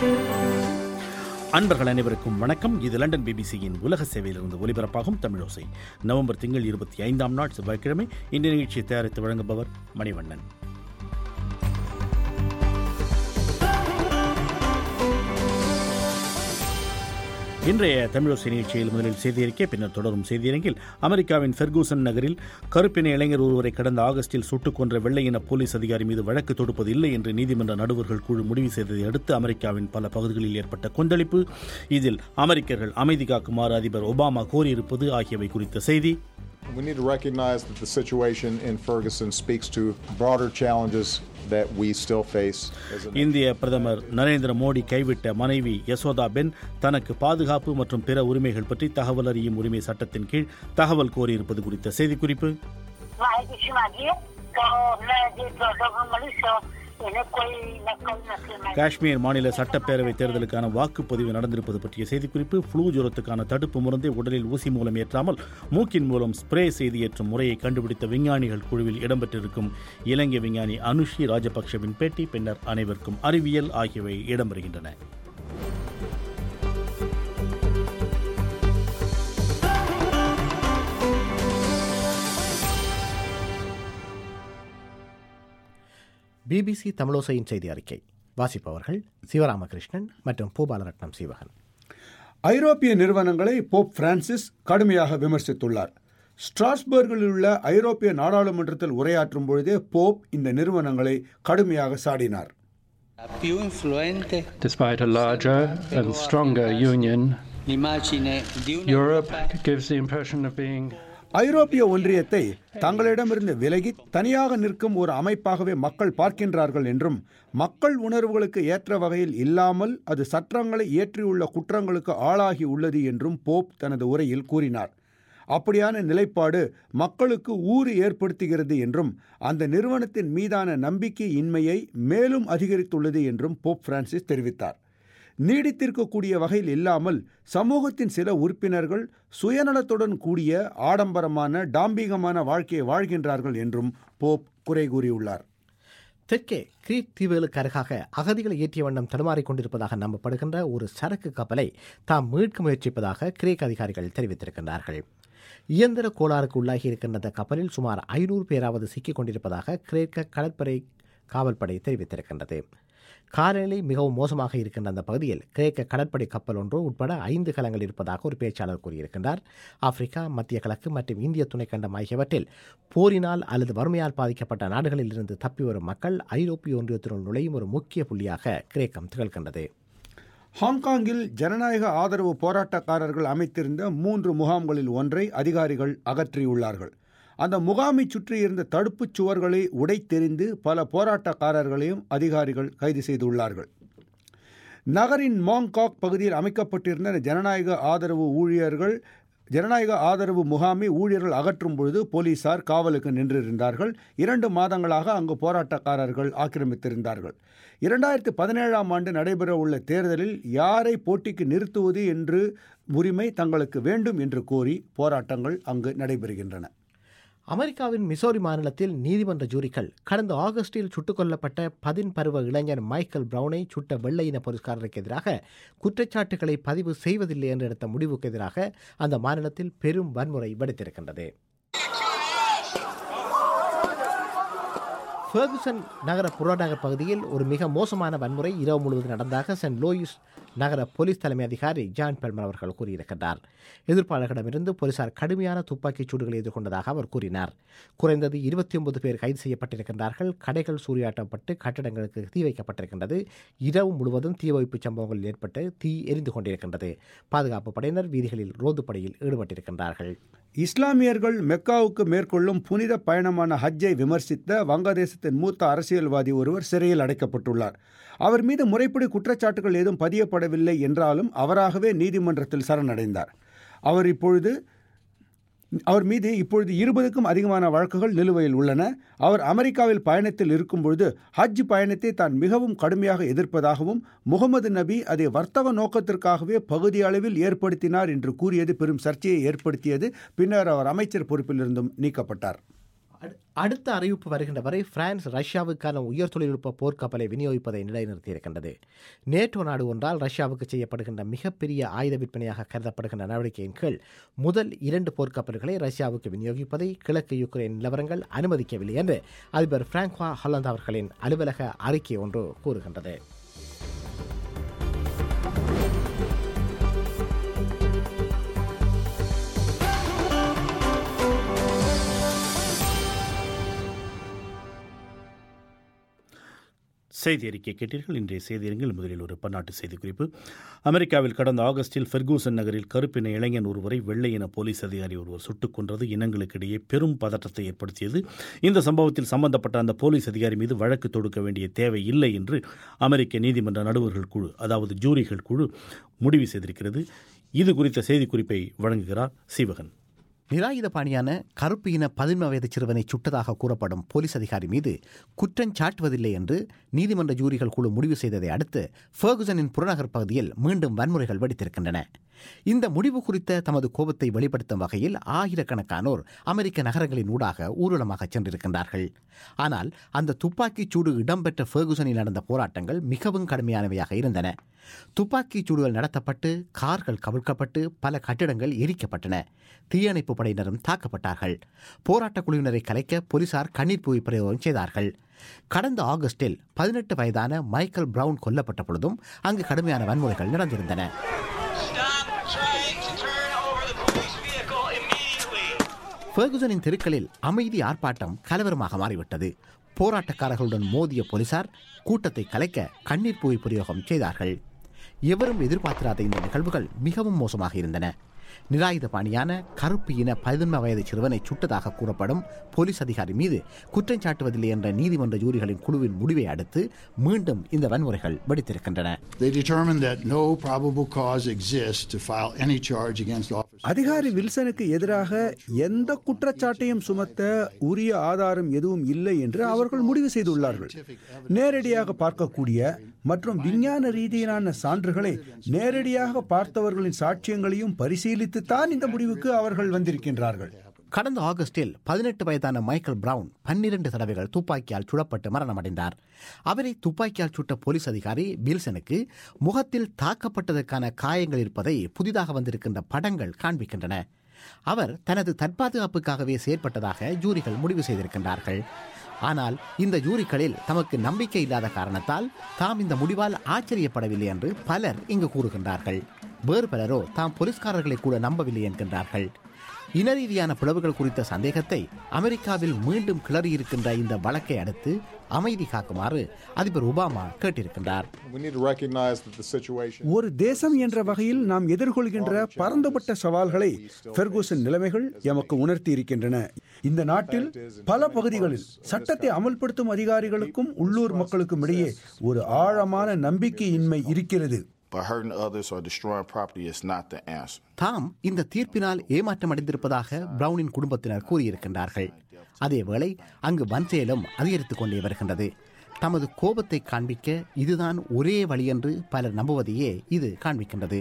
அன்பர்கள் அனைவருக்கும் வணக்கம் இது லண்டன் பிபிசியின் உலக சேவையிலிருந்து ஒலிபரப்பாகும் தமிழோசை நவம்பர் திங்கள் இருபத்தி ஐந்தாம் நாள் செவ்வாய்க்கிழமை இந்த நிகழ்ச்சியை தயாரித்து வழங்குபவர் மணிவண்ணன் இன்றைய தமிழோசை நிகழ்ச்சியில் முதலில் செய்தியறிக்கை பின்னர் தொடரும் செய்தியரங்கில் அமெரிக்காவின் ஃபெர்கூசன் நகரில் கருப்பின இளைஞர் ஒருவரை கடந்த ஆகஸ்டில் சுட்டுக் கொன்ற வெள்ளையின போலீஸ் அதிகாரி மீது வழக்கு தொடுப்பது இல்லை என்று நீதிமன்ற நடுவர்கள் குழு முடிவு செய்ததை அடுத்து அமெரிக்காவின் பல பகுதிகளில் ஏற்பட்ட கொந்தளிப்பு இதில் அமெரிக்கர்கள் அமைதி காக்குமாறு அதிபர் ஒபாமா கோரியிருப்பது ஆகியவை குறித்த செய்தி We need to recognize that the situation in Ferguson speaks to broader challenges that we still face as a இந்திய பிரதமர் நரேந்திர மோடி கைவிட்ட மனைவி யசோதா பென் தனக்கு பாதுகாப்பு மற்றும் பிற உரிமைகள் பற்றி தகவல் அறியும் உரிமை சட்டத்தின் கீழ் தகவல் கோரியிருப்பது குறித்த செய்திக்குறிப்பு माहिती मागे का मैं जे प्रॉब्लम मिली सो इन्हें कोई नकल नकल में காஷ்மீர் மாநில சட்டப்பேரவை தேர்தலுக்கான வாக்குப்பதிவு நடந்திருப்பது பற்றிய செய்திக்குறிப்பு ஃப்ளூ ஜுரத்துக்கான தடுப்பு மருந்தை உடலில் ஊசி மூலம் ஏற்றாமல் மூக்கின் மூலம் ஸ்ப்ரே செய்து ஏற்றும் முறையை கண்டுபிடித்த விஞ்ஞானிகள் குழுவில் இடம்பெற்றிருக்கும் இலங்கை விஞ்ஞானி அனுஷி ராஜபக்ஷவின் பேட்டி பின்னர் அனைவருக்கும் அறிவியல் ஆகியவை இடம்பெறுகின்றன பிபிசி தமிழோசையின் செய்தி அறிக்கை வாசிப்பவர்கள் சிவராமகிருஷ்ணன் மற்றும் பூபாலரட்னம் சீவகன் ஐரோப்பிய நிறுவனங்களை போப் பிரான்சிஸ் கடுமையாக விமர்சித்துள்ளார் ஸ்ட்ராஸ்பர்கில் உள்ள ஐரோப்பிய நாடாளுமன்றத்தில் உரையாற்றும் பொழுதே போப் இந்த நிறுவனங்களை கடுமையாக சாடினார் più influente Despite a larger and stronger union, l'immagine di una Europe gives the impression of being ஐரோப்பிய ஒன்றியத்தை தங்களிடமிருந்து விலகி தனியாக நிற்கும் ஒரு அமைப்பாகவே மக்கள் பார்க்கின்றார்கள் என்றும் மக்கள் உணர்வுகளுக்கு ஏற்ற வகையில் இல்லாமல் அது சட்டங்களை இயற்றியுள்ள குற்றங்களுக்கு ஆளாகி உள்ளது என்றும் போப் தனது உரையில் கூறினார் அப்படியான நிலைப்பாடு மக்களுக்கு ஊறு ஏற்படுத்துகிறது என்றும் அந்த நிறுவனத்தின் மீதான நம்பிக்கை இன்மையை மேலும் அதிகரித்துள்ளது என்றும் போப் பிரான்சிஸ் தெரிவித்தார் நீடித்திருக்கக்கூடிய வகையில் இல்லாமல் சமூகத்தின் சில உறுப்பினர்கள் சுயநலத்துடன் கூடிய ஆடம்பரமான டாம்பிகமான வாழ்க்கையை வாழ்கின்றார்கள் என்றும் போப் குறை கூறியுள்ளார் தெற்கே கிரீட் தீவுகளுக்கு அருகாக அகதிகளை ஏற்றிய வண்ணம் தடுமாறிக் கொண்டிருப்பதாக நம்பப்படுகின்ற ஒரு சரக்கு கப்பலை தாம் மீட்க முயற்சிப்பதாக கிரேக்க அதிகாரிகள் தெரிவித்திருக்கின்றார்கள் இயந்திர கோளாறுக்கு உள்ளாகி இருக்கின்ற அந்த கப்பலில் சுமார் ஐநூறு பேராவது சிக்கிக் கொண்டிருப்பதாக கிரேக்க கடற்படை காவல்படை தெரிவித்திருக்கின்றது காலநிலை மிகவும் மோசமாக இருக்கின்ற அந்த பகுதியில் கிரேக்க கடற்படை கப்பல் ஒன்று உட்பட ஐந்து கலங்கள் இருப்பதாக ஒரு பேச்சாளர் கூறியிருக்கின்றார் ஆப்பிரிக்கா மத்திய கிழக்கு மற்றும் இந்திய துணைக்கண்டம் ஆகியவற்றில் போரினால் அல்லது வறுமையால் பாதிக்கப்பட்ட நாடுகளில் இருந்து தப்பி வரும் மக்கள் ஐரோப்பிய ஒன்றியத்தினுள் நுழையும் ஒரு முக்கிய புள்ளியாக கிரேக்கம் திகழ்கின்றது ஹாங்காங்கில் ஜனநாயக ஆதரவு போராட்டக்காரர்கள் அமைத்திருந்த மூன்று முகாம்களில் ஒன்றை அதிகாரிகள் அகற்றியுள்ளார்கள் அந்த முகாமை சுற்றியிருந்த தடுப்புச் சுவர்களை உடைத்தெறிந்து பல போராட்டக்காரர்களையும் அதிகாரிகள் கைது செய்துள்ளார்கள் நகரின் மாங்காக் பகுதியில் அமைக்கப்பட்டிருந்த ஜனநாயக ஆதரவு ஊழியர்கள் ஜனநாயக ஆதரவு முகாமை ஊழியர்கள் அகற்றும் பொழுது போலீசார் காவலுக்கு நின்றிருந்தார்கள் இரண்டு மாதங்களாக அங்கு போராட்டக்காரர்கள் ஆக்கிரமித்திருந்தார்கள் இரண்டாயிரத்தி பதினேழாம் ஆண்டு நடைபெறவுள்ள தேர்தலில் யாரை போட்டிக்கு நிறுத்துவது என்று உரிமை தங்களுக்கு வேண்டும் என்று கோரி போராட்டங்கள் அங்கு நடைபெறுகின்றன அமெரிக்காவின் மிசோரி மாநிலத்தில் நீதிமன்ற ஜூரிகள் கடந்த ஆகஸ்டில் சுட்டுக் கொல்லப்பட்ட பதின் பருவ இளைஞர் மைக்கேல் பிரவுனை சுட்ட வெள்ளையின போலீஸ்காரருக்கு எதிராக குற்றச்சாட்டுகளை பதிவு செய்வதில்லை என்று எடுத்த முடிவுக்கு எதிராக அந்த மாநிலத்தில் பெரும் வன்முறை வெடித்திருக்கின்றது ஃபெர்குசன் நகர புறநகர் பகுதியில் ஒரு மிக மோசமான வன்முறை இரவு முழுவதும் நடந்ததாக சென்ட் லூயிஸ் நகர போலீஸ் தலைமை அதிகாரி ஜான் பெல்மன் அவர்கள் கூறியிருக்கின்றார் எதிர்ப்பாளர்களிடமிருந்து போலீசார் கடுமையான துப்பாக்கிச் சூடுகளை எதிர்கொண்டதாக அவர் கூறினார் குறைந்தது இருபத்தி ஒன்பது பேர் கைது செய்யப்பட்டிருக்கின்றார்கள் கடைகள் சூறையாட்டப்பட்டு கட்டடங்களுக்கு தீ வைக்கப்பட்டிருக்கின்றது இரவு முழுவதும் தீ வைப்பு சம்பவங்கள் ஏற்பட்டு தீ எரிந்து கொண்டிருக்கின்றது பாதுகாப்பு படையினர் வீதிகளில் ரோந்து படையில் ஈடுபட்டிருக்கின்றார்கள் இஸ்லாமியர்கள் மெக்காவுக்கு மேற்கொள்ளும் புனித பயணமான ஹஜ்ஜை விமர்சித்த வங்கதேசத்தின் மூத்த அரசியல்வாதி ஒருவர் சிறையில் அடைக்கப்பட்டுள்ளார் அவர் மீது முறைப்படி குற்றச்சாட்டுகள் ஏதும் பதியப்படவில்லை என்றாலும் அவராகவே நீதிமன்றத்தில் சரணடைந்தார் அவர் இப்பொழுது அவர் மீது இப்பொழுது இருபதுக்கும் அதிகமான வழக்குகள் நிலுவையில் உள்ளன அவர் அமெரிக்காவில் பயணத்தில் இருக்கும்பொழுது ஹஜ் பயணத்தை தான் மிகவும் கடுமையாக எதிர்ப்பதாகவும் முகமது நபி அதை வர்த்தக நோக்கத்திற்காகவே பகுதி அளவில் ஏற்படுத்தினார் என்று கூறியது பெரும் சர்ச்சையை ஏற்படுத்தியது பின்னர் அவர் அமைச்சர் பொறுப்பிலிருந்தும் நீக்கப்பட்டார் அடு- அடுத்த அறிவிப்பு வருகின்ற வரை பிரான்ஸ் ரஷ்யாவுக்கான உயர் தொழில்நுட்ப போர்க்கப்பலை விநியோகிப்பதை நிலைநிறுத்தியிருக்கின்றது நேட்டோ நாடு ஒன்றால் ரஷ்யாவுக்கு செய்யப்படுகின்ற மிகப்பெரிய ஆயுத விற்பனையாக கருதப்படுகின்ற நடவடிக்கையின் கீழ் முதல் இரண்டு போர்க்கப்பல்களை ரஷ்யாவுக்கு விநியோகிப்பதை கிழக்கு யுக்ரைன் நிலவரங்கள் அனுமதிக்கவில்லை என்று அதிபர் பிராங்க்வா ஹாலந்து அவர்களின் அலுவலக அறிக்கை ஒன்று கூறுகின்றது செய்தி அறிக்கை கேட்டீர்கள் இன்றைய செய்தியரங்கில் முதலில் ஒரு பன்னாட்டு செய்திக்குறிப்பு அமெரிக்காவில் கடந்த ஆகஸ்டில் ஃபெர்கூசன் நகரில் கருப்பின இளைஞன் ஒருவரை வெள்ளையின போலீஸ் அதிகாரி ஒருவர் சுட்டுக் கொன்றது இனங்களுக்கிடையே பெரும் பதற்றத்தை ஏற்படுத்தியது இந்த சம்பவத்தில் சம்பந்தப்பட்ட அந்த போலீஸ் அதிகாரி மீது வழக்கு தொடுக்க வேண்டிய தேவை இல்லை என்று அமெரிக்க நீதிமன்ற நடுவர்கள் குழு அதாவது ஜூரிகள் குழு முடிவு செய்திருக்கிறது இது குறித்த செய்திக்குறிப்பை வழங்குகிறார் சீவகன் நிராயுத பாணியான கருப்பு இன பதின்ம வயது சிறுவனை சுட்டதாக கூறப்படும் போலீஸ் அதிகாரி மீது குற்றம் சாட்டுவதில்லை என்று நீதிமன்ற ஜூரிகள் குழு முடிவு செய்ததை அடுத்து ஃபர்குசனின் புறநகர் பகுதியில் மீண்டும் வன்முறைகள் வெடித்திருக்கின்றன இந்த முடிவு குறித்த தமது கோபத்தை வெளிப்படுத்தும் வகையில் ஆயிரக்கணக்கானோர் அமெரிக்க நகரங்களின் ஊடாக ஊர்வலமாக சென்றிருக்கின்றார்கள் ஆனால் அந்த துப்பாக்கிச் சூடு இடம்பெற்ற ஃபர்குசனில் நடந்த போராட்டங்கள் மிகவும் கடுமையானவையாக இருந்தன துப்பாக்கிச் சூடுகள் நடத்தப்பட்டு கார்கள் கவிழ்க்கப்பட்டு பல கட்டிடங்கள் எரிக்கப்பட்டன தீயணைப்பு படையினரும் தாக்கப்பட்டார்கள் போராட்டக் குழுவினரை கலைக்க போலீசார் கண்ணீர் புகை பிரயோகம் செய்தார்கள் கடந்த ஆகஸ்டில் பதினெட்டு வயதான மைக்கேல் பிரவுன் கொல்லப்பட்ட பொழுதும் அங்கு கடுமையான வன்முறைகள் நடந்திருந்தன Stop trying to turn over the police vehicle immediately. ஃபெர்குசனின் தெருக்களில் அமைதி ஆர்ப்பாட்டம் கலவரமாக மாறிவிட்டது போராட்டக்காரர்களுடன் மோதிய போலீசார் கூட்டத்தை கலைக்க கண்ணீர் புகை பிரயோகம் செய்தார்கள் எவரும் எதிர்பார்த்திராத இந்த நிகழ்வுகள் மிகவும் மோசமாக இருந்தன நிராயுத பாணியான கருப்பு இன பதினொன்று வயது சிறுவனை சுட்டதாக கூறப்படும் போலீஸ் அதிகாரி மீது குற்றம் சாட்டுவதில்லை என்ற நீதிமன்ற ஜூரிகளின் குழுவின் முடிவை அடுத்து மீண்டும் இந்த வன்முறைகள் வெடித்திருக்கின்றன They determined that no probable cause exists to file any charge against officers. அதிகாரி வில்சனுக்கு எதிராக எந்த குற்றச்சாட்டையும் சுமத்த உரிய ஆதாரம் எதுவும் இல்லை என்று அவர்கள் முடிவு செய்துள்ளார்கள் நேரடியாக பார்க்கக்கூடிய மற்றும் விஞ்ஞான ரீதியிலான சான்றுகளை நேரடியாக பார்த்தவர்களின் சாட்சியங்களையும் பரிசீலித்துத்தான் இந்த முடிவுக்கு அவர்கள் வந்திருக்கின்றார்கள் கடந்த ஆகஸ்டில் பதினெட்டு வயதான மைக்கேல் பிரவுன் பன்னிரண்டு தடவைகள் துப்பாக்கியால் சுடப்பட்டு மரணமடைந்தார் அவரை துப்பாக்கியால் சுட்ட போலீஸ் அதிகாரி வில்சனுக்கு முகத்தில் தாக்கப்பட்டதற்கான காயங்கள் இருப்பதை புதிதாக வந்திருக்கின்ற படங்கள் காண்பிக்கின்றன அவர் தனது தற்பாதுகாப்புக்காகவே செயற்பட்டதாக ஜூரிகள் முடிவு செய்திருக்கின்றார்கள் ஆனால் இந்த ஜூரிகளில் தமக்கு நம்பிக்கை இல்லாத காரணத்தால் தாம் இந்த முடிவால் ஆச்சரியப்படவில்லை என்று பலர் இங்கு கூறுகின்றார்கள் வேறு பலரோ தாம் போலீஸ்காரர்களை கூட நம்பவில்லை என்கின்றார்கள் இன ரீதியான பிளவுகள் குறித்த சந்தேகத்தை அமெரிக்காவில் மீண்டும் கிளறியிருக்கின்ற இந்த வழக்கை அடுத்து அமைதி காக்குமாறு அதிபர் ஒபாமா கேட்டிருக்கின்றார் We need to recognize that the situation. ஒரு தேசம் என்ற வகையில் நாம் எதிர்கொள்கின்ற பரந்துபட்ட சவால்களை ஃபெர்கூசன் நிலைமைகள் எமக்கு உணர்த்தி இருக்கின்றன இந்த நாட்டில் பல பகுதிகளில் சட்டத்தை அமல்படுத்தும் அதிகாரிகளுக்கும் உள்ளூர் மக்களுக்கும் இடையே ஒரு ஆழமான நம்பிக்கையின்மை இருக்கிறது But hurting others or destroying property is not the answer. தாம் இந்த தீர்ப்பினால் ஏமாற்றமடைந்திருப்பதாக பிரவுனின் குடும்பத்தினர் கூறியிருக்கின்றார்கள் அதேவேளை அங்கு வன்செயலும் அதிகரித்துக் கொண்டே வருகின்றது தமது கோபத்தை காண்பிக்க இதுதான் ஒரே வழி என்று பலர் நம்புவதையே இது காண்பிக்கின்றது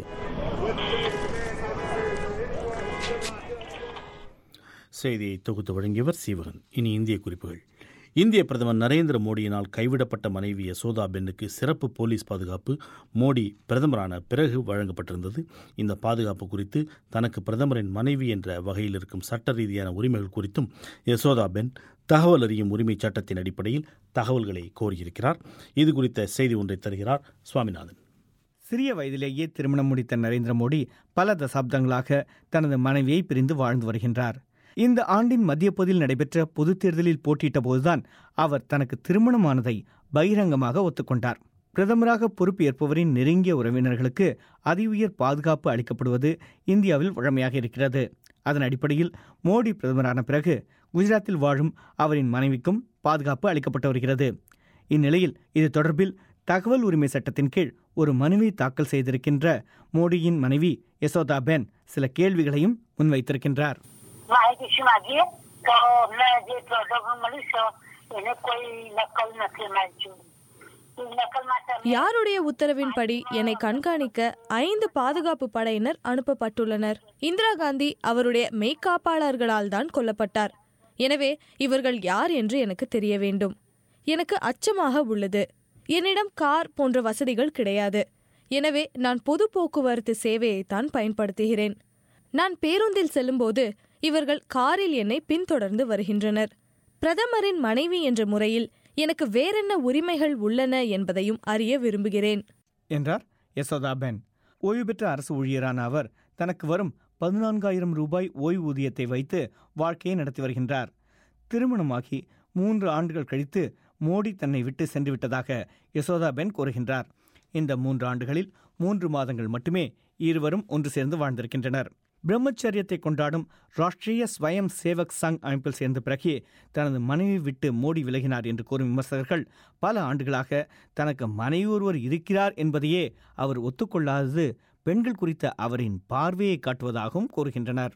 செய்தியை தொகுத்து வழங்கியவர் சீவகன் இனி இந்திய குறிப்புகள் இந்திய பிரதமர் நரேந்திர மோடியினால் கைவிடப்பட்ட மனைவி யசோதா பென்னுக்கு சிறப்பு போலீஸ் பாதுகாப்பு மோடி பிரதமரான பிறகு வழங்கப்பட்டிருந்தது இந்த பாதுகாப்பு குறித்து தனக்கு பிரதமரின் மனைவி என்ற வகையில் இருக்கும் சட்ட ரீதியான உரிமைகள் குறித்தும் யசோதா பென் தகவல் அறியும் உரிமை சட்டத்தின் அடிப்படையில் தகவல்களை கோரியிருக்கிறார் இது குறித்த செய்தி ஒன்றை தருகிறார் சுவாமிநாதன் சிறிய வயதிலேயே திருமணம் முடித்த நரேந்திர மோடி பல தசாப்தங்களாக தனது மனைவியை பிரிந்து வாழ்ந்து வருகின்றார் இந்த ஆண்டின் மத்திய பகுதியில் நடைபெற்ற பொதுத் தேர்தலில் போட்டியிட்ட போதுதான் அவர் தனக்கு திருமணமானதை பகிரங்கமாக ஒத்துக்கொண்டார் பிரதமராக பொறுப்பு ஏற்பவரின் நெருங்கிய உறவினர்களுக்கு அதிஉயர் பாதுகாப்பு அளிக்கப்படுவது இந்தியாவில் வழமையாக இருக்கிறது அதன் அடிப்படையில் மோடி பிரதமரான பிறகு குஜராத்தில் வாழும் அவரின் மனைவிக்கும் பாதுகாப்பு அளிக்கப்பட்டு வருகிறது இந்நிலையில் இது தொடர்பில் தகவல் உரிமை சட்டத்தின் கீழ் ஒரு மனுவை தாக்கல் செய்திருக்கின்ற மோடியின் மனைவி யசோதா பென் சில கேள்விகளையும் முன்வைத்திருக்கின்றார் માહિતી માંગીએ તો મેં જે પ્રોડક્ટ મળી છે એને કોઈ નકલ નથી મારી એ નકલ માટે અમે யாருடைய உத்தரவின்படி என்னை கண்காணிக்க ஐந்து பாதுகாப்பு படையினர் அனுப்பப்பட்டுள்ளனர் இந்திரா காந்தி அவருடைய மெய்க்காப்பாளர்களால் தான் கொல்லப்பட்டார் எனவே இவர்கள் யார் என்று எனக்கு தெரிய வேண்டும் எனக்கு அச்சமாக உள்ளது என்னிடம் கார் போன்ற வசதிகள் கிடையாது எனவே நான் பொது போக்குவரத்து சேவையைத்தான் பயன்படுத்துகிறேன் நான் பேருந்தில் செல்லும்போது இவர்கள் காரில் என்னை பின்தொடர்ந்து வருகின்றனர் பிரதமரின் மனைவி என்ற முறையில் எனக்கு வேறென்ன உரிமைகள் உள்ளன என்பதையும் அறிய விரும்புகிறேன் என்றார் யசோதா பென் ஓய்வு பெற்ற அரசு ஊழியரான அவர் தனக்கு வரும் பதினான்காயிரம் ரூபாய் ஓய்வூதியத்தை வைத்து வாழ்க்கையை நடத்தி வருகின்றார் திருமணமாகி மூன்று ஆண்டுகள் கழித்து மோடி தன்னை விட்டு சென்று விட்டதாக யசோதா பென் கூறுகின்றார் இந்த மூன்று ஆண்டுகளில் மூன்று மாதங்கள் மட்டுமே இருவரும் ஒன்று சேர்ந்து வாழ்ந்திருக்கின்றனர் பிரம்மச்சரியத்தை கொண்டாடும் ராஷ்டிரிய ஸ்வயம் சேவக் சங் அமைப்பில் சேர்ந்த பிறகே தனது மனைவி விட்டு மோடி விலகினார் என்று கூறும் விமர்சகர்கள் பல ஆண்டுகளாக தனக்கு மனைவி ஒருவர் இருக்கிறார் என்பதையே அவர் ஒத்துக்கொள்ளாதது பெண்கள் குறித்த அவரின் பார்வையை காட்டுவதாகவும் கூறுகின்றனர்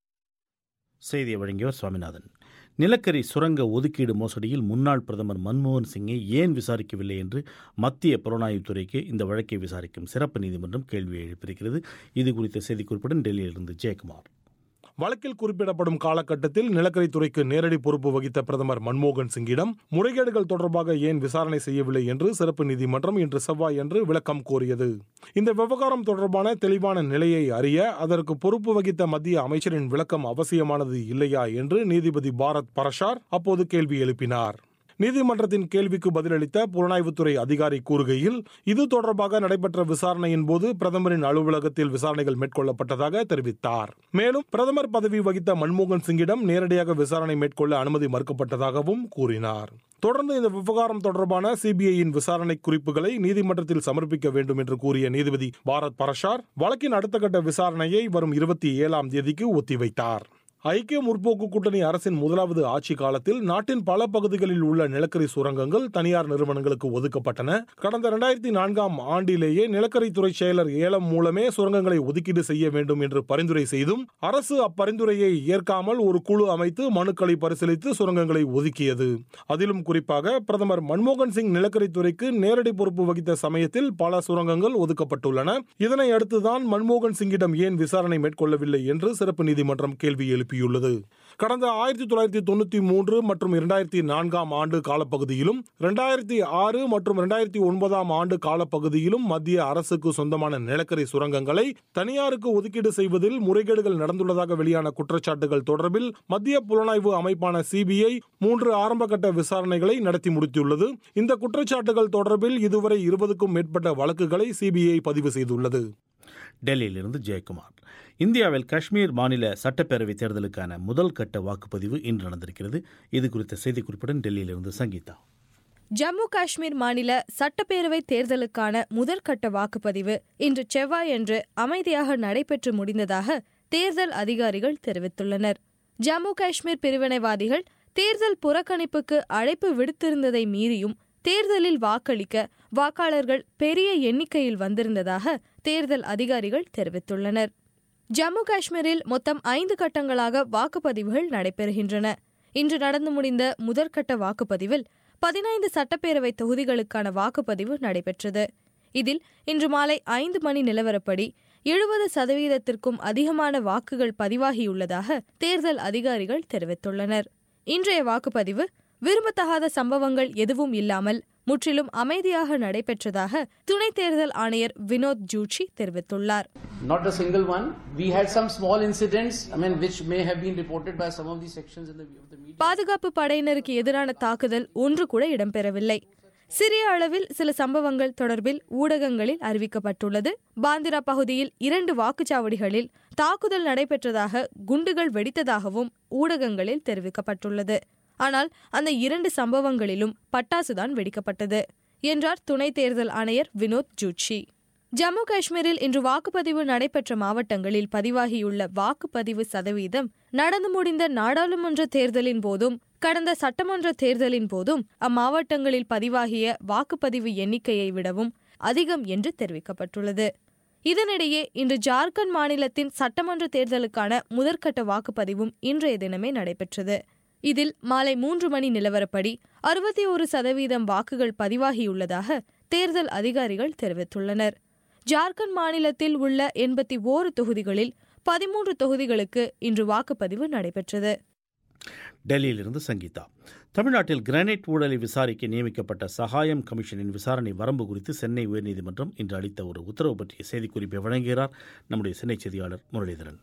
செய்தியை வழங்கியவர் சுவாமிநாதன் நிலக்கரி சுரங்க ஒதுக்கீடு மோசடியில் முன்னாள் பிரதமர் மன்மோகன் சிங்கை ஏன் விசாரிக்கவில்லை என்று மத்திய புலனாய்வுத்துறைக்கு இந்த வழக்கை விசாரிக்கும் சிறப்பு நீதிமன்றம் கேள்வியை எழுப்பியிருக்கிறது இது குறித்த செய்திக்குறிப்புடன் டெல்லியிலிருந்து ஜெயக்குமார் வழக்கில் குறிப்பிடப்படும் காலகட்டத்தில் நிலக்கரித்துறைக்கு நேரடி பொறுப்பு வகித்த பிரதமர் மன்மோகன் சிங்கிடம் முறைகேடுகள் தொடர்பாக ஏன் விசாரணை செய்யவில்லை என்று சிறப்பு நீதிமன்றம் இன்று செவ்வாய் என்று விளக்கம் கோரியது இந்த விவகாரம் தொடர்பான தெளிவான நிலையை அறிய அதற்கு பொறுப்பு வகித்த மத்திய அமைச்சரின் விளக்கம் அவசியமானது இல்லையா என்று நீதிபதி பாரத் பரஷார் அப்போது கேள்வி எழுப்பினார் நீதிமன்றத்தின் கேள்விக்கு பதிலளித்த புலனாய்வுத்துறை அதிகாரி கூறுகையில் இது தொடர்பாக நடைபெற்ற விசாரணையின் போது பிரதமரின் அலுவலகத்தில் விசாரணைகள் மேற்கொள்ளப்பட்டதாக தெரிவித்தார் மேலும் பிரதமர் பதவி வகித்த மன்மோகன் சிங்கிடம் நேரடியாக விசாரணை மேற்கொள்ள அனுமதி மறுக்கப்பட்டதாகவும் கூறினார் தொடர்ந்து இந்த விவகாரம் தொடர்பான சிபிஐயின் விசாரணை குறிப்புகளை நீதிமன்றத்தில் சமர்ப்பிக்க வேண்டும் என்று கூறிய நீதிபதி பாரத் பரஷார் வழக்கின் அடுத்த கட்ட விசாரணையை வரும் இருபத்தி ஏழாம் தேதிக்கு ஒத்திவைத்தார் ஐக்கிய முற்போக்கு கூட்டணி அரசின் முதலாவது ஆட்சி காலத்தில் நாட்டின் பல பகுதிகளில் உள்ள நிலக்கரி சுரங்கங்கள் தனியார் நிறுவனங்களுக்கு ஒதுக்கப்பட்டன கடந்த இரண்டாயிரத்தி நான்காம் ஆண்டிலேயே நிலக்கரித்துறை செயலர் ஏலம் மூலமே சுரங்கங்களை ஒதுக்கீடு செய்ய வேண்டும் என்று பரிந்துரை செய்தும் அரசு அப்பரிந்துரையை ஏற்காமல் ஒரு குழு அமைத்து மனுக்களை பரிசீலித்து சுரங்கங்களை ஒதுக்கியது அதிலும் குறிப்பாக பிரதமர் மன்மோகன் சிங் நிலக்கரித்துறைக்கு நேரடி பொறுப்பு வகித்த சமயத்தில் பல சுரங்கங்கள் ஒதுக்கப்பட்டுள்ளன இதனை அடுத்துதான் மன்மோகன் சிங்கிடம் ஏன் விசாரணை மேற்கொள்ளவில்லை என்று சிறப்பு நீதிமன்றம் கேள்வி எழுப்பி எழுப்பியுள்ளது கடந்த ஆயிரத்தி தொள்ளாயிரத்தி தொண்ணூத்தி மூன்று மற்றும் இரண்டாயிரத்தி நான்காம் ஆண்டு காலப்பகுதியிலும் இரண்டாயிரத்தி ஆறு மற்றும் இரண்டாயிரத்தி ஒன்பதாம் ஆண்டு காலப்பகுதியிலும் மத்திய அரசுக்கு சொந்தமான நிலக்கரி சுரங்கங்களை தனியாருக்கு ஒதுக்கீடு செய்வதில் முறைகேடுகள் நடந்துள்ளதாக வெளியான குற்றச்சாட்டுகள் தொடர்பில் மத்திய புலனாய்வு அமைப்பான சிபிஐ மூன்று ஆரம்பகட்ட விசாரணைகளை நடத்தி முடித்துள்ளது இந்த குற்றச்சாட்டுகள் தொடர்பில் இதுவரை இருபதுக்கும் மேற்பட்ட வழக்குகளை சிபிஐ பதிவு செய்துள்ளது டெல்லியிலிருந்து ஜெயக்குமார் இந்தியாவில் காஷ்மீர் மாநில சட்டப்பேரவை தேர்தலுக்கான முதல் கட்ட வாக்குப்பதிவு இன்று நடந்திருக்கிறது இது குறித்த செய்திக்குறிப்புடன் டெல்லியிலிருந்து சங்கீதா ஜம்மு காஷ்மீர் மாநில சட்டப்பேரவை தேர்தலுக்கான முதற்கட்ட வாக்குப்பதிவு இன்று செவ்வாயன்று அமைதியாக நடைபெற்று முடிந்ததாக தேர்தல் அதிகாரிகள் தெரிவித்துள்ளனர் ஜம்மு காஷ்மீர் பிரிவினைவாதிகள் தேர்தல் புறக்கணிப்புக்கு அழைப்பு விடுத்திருந்ததை மீறியும் தேர்தலில் வாக்களிக்க வாக்காளர்கள் பெரிய எண்ணிக்கையில் வந்திருந்ததாக தேர்தல் அதிகாரிகள் தெரிவித்துள்ளனர் ஜம்மு காஷ்மீரில் மொத்தம் ஐந்து கட்டங்களாக வாக்குப்பதிவுகள் நடைபெறுகின்றன இன்று நடந்து முடிந்த முதற்கட்ட வாக்குப்பதிவில் பதினைந்து சட்டப்பேரவை தொகுதிகளுக்கான வாக்குப்பதிவு நடைபெற்றது இதில் இன்று மாலை ஐந்து மணி நிலவரப்படி எழுபது சதவீதத்திற்கும் அதிகமான வாக்குகள் பதிவாகியுள்ளதாக தேர்தல் அதிகாரிகள் தெரிவித்துள்ளனர் இன்றைய வாக்குப்பதிவு விரும்பத்தகாத சம்பவங்கள் எதுவும் இல்லாமல் முற்றிலும் அமைதியாக நடைபெற்றதாக துணை தேர்தல் ஆணையர் வினோத் ஜூச்சி தெரிவித்துள்ளார் Not a single one. We had some small incidents, I mean, which may have been reported by some of these sections in the, of the media. பாதுகாப்பு படையினருக்கு எதிரான தாக்குதல் ஒன்று கூட இடம்பெறவில்லை சிறிய அளவில் சில சம்பவங்கள் தொடர்பில் ஊடகங்களில் அறிவிக்கப்பட்டுள்ளது பாந்திரா பகுதியில் இரண்டு வாக்குச்சாவடிகளில் தாக்குதல் நடைபெற்றதாக குண்டுகள் வெடித்ததாகவும் ஊடகங்களில் தெரிவிக்கப்பட்டுள்ளது ஆனால் அந்த இரண்டு சம்பவங்களிலும் பட்டாசுதான் வெடிக்கப்பட்டது என்றார் துணை தேர்தல் ஆணையர் வினோத் ஜூட்சி ஜம்மு காஷ்மீரில் இன்று வாக்குப்பதிவு நடைபெற்ற மாவட்டங்களில் பதிவாகியுள்ள வாக்குப்பதிவு சதவீதம் நடந்து முடிந்த நாடாளுமன்ற தேர்தலின் போதும் கடந்த சட்டமன்ற தேர்தலின் போதும் அம்மாவட்டங்களில் பதிவாகிய வாக்குப்பதிவு எண்ணிக்கையை விடவும் அதிகம் என்று தெரிவிக்கப்பட்டுள்ளது இதனிடையே இன்று ஜார்க்கண்ட் மாநிலத்தின் சட்டமன்ற தேர்தலுக்கான முதற்கட்ட வாக்குப்பதிவும் இன்றைய தினமே நடைபெற்றது இதில் மாலை மூன்று மணி நிலவரப்படி அறுபத்தி ஒரு சதவீதம் வாக்குகள் பதிவாகியுள்ளதாக தேர்தல் அதிகாரிகள் தெரிவித்துள்ளனர் ஜார்க்கண்ட் மாநிலத்தில் உள்ள எண்பத்தி ஓரு தொகுதிகளில் பதிமூன்று தொகுதிகளுக்கு இன்று வாக்குப்பதிவு நடைபெற்றது டெல்லியிலிருந்து சங்கீதா தமிழ்நாட்டில் கிரானைட் ஊழலை விசாரிக்க நியமிக்கப்பட்ட சகாயம் கமிஷனின் விசாரணை வரம்பு குறித்து சென்னை உயர்நீதிமன்றம் இன்று அளித்த ஒரு உத்தரவு பற்றிய செய்திக்குறிப்பை வழங்குகிறார் நம்முடைய சென்னை செய்தியாளர் முரளிதரன்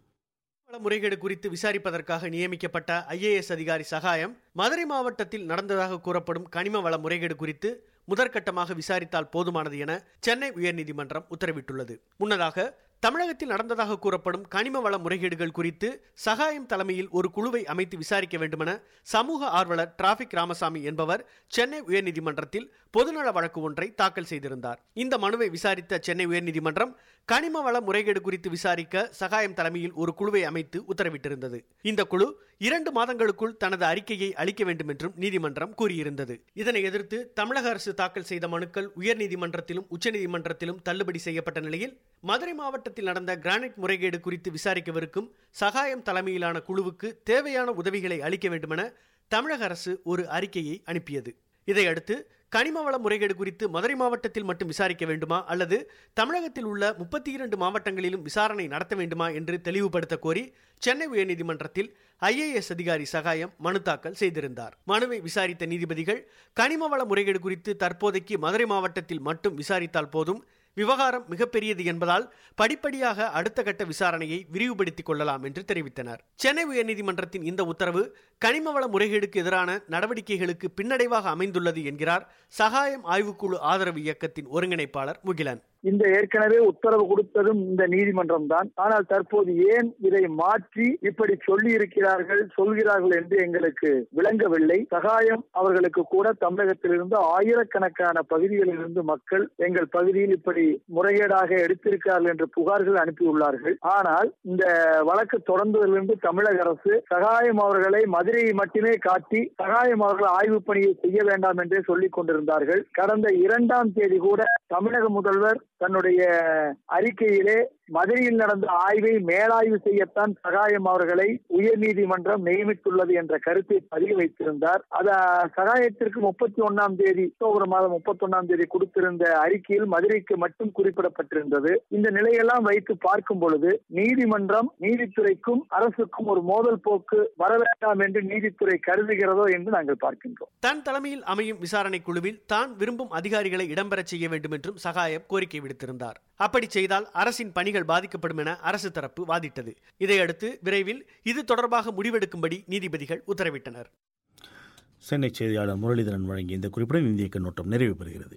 வள முறைகேடு குறித்து விசாரிப்பதற்காக நியமிக்கப்பட்ட ஐஏஎஸ் அதிகாரி சகாயம் மதுரை மாவட்டத்தில் நடந்ததாக கூறப்படும் கனிம வள முறைகேடு குறித்து முதற்கட்டமாக விசாரித்தால் போதுமானது என சென்னை உயர்நீதிமன்றம் உத்தரவிட்டுள்ளது முன்னதாக தமிழகத்தில் நடந்ததாக கூறப்படும் கனிம வள முறைகேடுகள் குறித்து சகாயம் தலைமையில் ஒரு குழுவை அமைத்து விசாரிக்க வேண்டுமென சமூக ஆர்வலர் டிராபிக் ராமசாமி என்பவர் சென்னை உயர்நீதிமன்றத்தில் பொதுநல வழக்கு ஒன்றை தாக்கல் செய்திருந்தார் இந்த மனுவை விசாரித்த சென்னை உயர்நீதிமன்றம் கனிம வள முறைகேடு குறித்து விசாரிக்க சகாயம் தலைமையில் ஒரு குழுவை அமைத்து உத்தரவிட்டிருந்தது இந்த குழு இரண்டு மாதங்களுக்குள் தனது அறிக்கையை அளிக்க வேண்டும் என்றும் நீதிமன்றம் கூறியிருந்தது இதனை எதிர்த்து தமிழக அரசு தாக்கல் செய்த மனுக்கள் உயர்நீதிமன்றத்திலும் உச்சநீதிமன்றத்திலும் தள்ளுபடி செய்யப்பட்ட நிலையில் மதுரை மாவட்டத்தில் நடந்த கிரானைட் முறைகேடு குறித்து விசாரிக்கவிருக்கும் சகாயம் தலைமையிலான குழுவுக்கு தேவையான உதவிகளை அளிக்க வேண்டுமென தமிழக அரசு ஒரு அறிக்கையை அனுப்பியது இதையடுத்து கனிம வள முறைகேடு குறித்து மதுரை மாவட்டத்தில் மட்டும் விசாரிக்க வேண்டுமா அல்லது தமிழகத்தில் உள்ள முப்பத்தி இரண்டு மாவட்டங்களிலும் விசாரணை நடத்த வேண்டுமா என்று தெளிவுபடுத்த கோரி சென்னை உயர்நீதிமன்றத்தில் ஐஏஎஸ் அதிகாரி சகாயம் மனு தாக்கல் செய்திருந்தார் மனுவை விசாரித்த நீதிபதிகள் கனிம வள முறைகேடு குறித்து தற்போதைக்கு மதுரை மாவட்டத்தில் மட்டும் விசாரித்தால் போதும் விவகாரம் மிகப்பெரியது என்பதால் படிப்படியாக அடுத்த கட்ட விசாரணையை விரிவுபடுத்திக் கொள்ளலாம் என்று தெரிவித்தனர் சென்னை உயர்நீதிமன்றத்தின் இந்த உத்தரவு கனிமவள முறைகேடுக்கு எதிரான நடவடிக்கைகளுக்கு பின்னடைவாக அமைந்துள்ளது என்கிறார் சகாயம் ஆய்வுக்குழு ஆதரவு இயக்கத்தின் ஒருங்கிணைப்பாளர் முகிலன் இந்த ஏற்கனவே உத்தரவு கொடுத்ததும் இந்த நீதிமன்றம் தான் ஆனால் தற்போது ஏன் இதை மாற்றி இப்படி சொல்லி இருக்கிறார்கள் சொல்கிறார்கள் என்று எங்களுக்கு விளங்கவில்லை சகாயம் அவர்களுக்கு கூட தமிழகத்திலிருந்து ஆயிரக்கணக்கான பகுதிகளிலிருந்து மக்கள் எங்கள் பகுதியில் இப்படி முறைகேடாக எடுத்திருக்கிறார்கள் என்று புகார்கள் அனுப்பியுள்ளார்கள் ஆனால் இந்த வழக்கு தொடர்ந்ததிலிருந்து தமிழக அரசு சகாயம் அவர்களை மதுரையை மட்டுமே காட்டி சகாயம் அவர்கள் ஆய்வு பணியை செய்ய வேண்டாம் என்றே சொல்லிக் கொண்டிருந்தார்கள் கடந்த இரண்டாம் தேதி கூட தமிழக முதல்வர் தன்னுடைய அறிக்கையிலே மதுரையில் நடந்த ஆய்வை மேலாய்வு செய்யத்தான் சகாயம் அவர்களை உயர்நீதிமன்றம் நியமித்துள்ளது என்ற கருத்தை பதிவு வைத்திருந்தார் அத சகாயத்திற்கு முப்பத்தி ஒன்னாம் தேதி அக்டோபர் மாதம் முப்பத்தி ஒன்னாம் தேதி கொடுத்திருந்த அறிக்கையில் மதுரைக்கு மட்டும் குறிப்பிடப்பட்டிருந்தது இந்த நிலையெல்லாம் வைத்து பார்க்கும் பொழுது நீதிமன்றம் நீதித்துறைக்கும் அரசுக்கும் ஒரு மோதல் போக்கு வர வேண்டாம் என்று நீதித்துறை கருதுகிறதோ என்று நாங்கள் பார்க்கின்றோம் தன் தலைமையில் அமையும் விசாரணை குழுவில் தான் விரும்பும் அதிகாரிகளை இடம்பெறச் செய்ய வேண்டும் என்றும் சகாயம் கோரிக்கை விடுத்திருந்தார் அப்படி செய்தால் அரசின் பணிகள் பாதிக்கப்படும் என அரசு தரப்பு வாதிட்டது இதையடுத்து விரைவில் இது தொடர்பாக முடிவெடுக்கும்படி நீதிபதிகள் உத்தரவிட்டனர் சென்னை செய்தியாளர் முரளிதரன் வழங்கிய இந்த குறிப்புடன் இந்திய கண்ணோட்டம் நிறைவு பெறுகிறது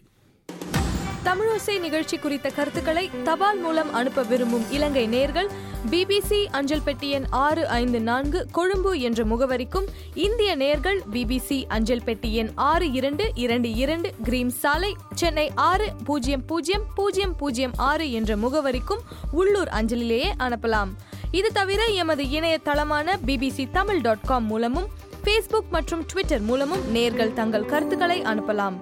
தமிழோசை நிகழ்ச்சி குறித்த கருத்துக்களை தபால் மூலம் அனுப்ப விரும்பும் இலங்கை நேர்கள் பிபிசி அஞ்சல் பெட்டி எண் ஆறு ஐந்து நான்கு கொழும்பு என்ற முகவரிக்கும் இந்திய நேர்கள் பிபிசி அஞ்சல் பெட்டி எண் ஆறு இரண்டு இரண்டு இரண்டு கிரீம் சாலை சென்னை ஆறு பூஜ்ஜியம் பூஜ்ஜியம் பூஜ்ஜியம் பூஜ்ஜியம் ஆறு என்ற முகவரிக்கும் உள்ளூர் அஞ்சலிலேயே அனுப்பலாம் இது தவிர எமது இணையதளமான பிபிசி தமிழ் டாட் காம் மூலமும் ஃபேஸ்புக் மற்றும் ட்விட்டர் மூலமும் நேர்கள் தங்கள் கருத்துக்களை அனுப்பலாம்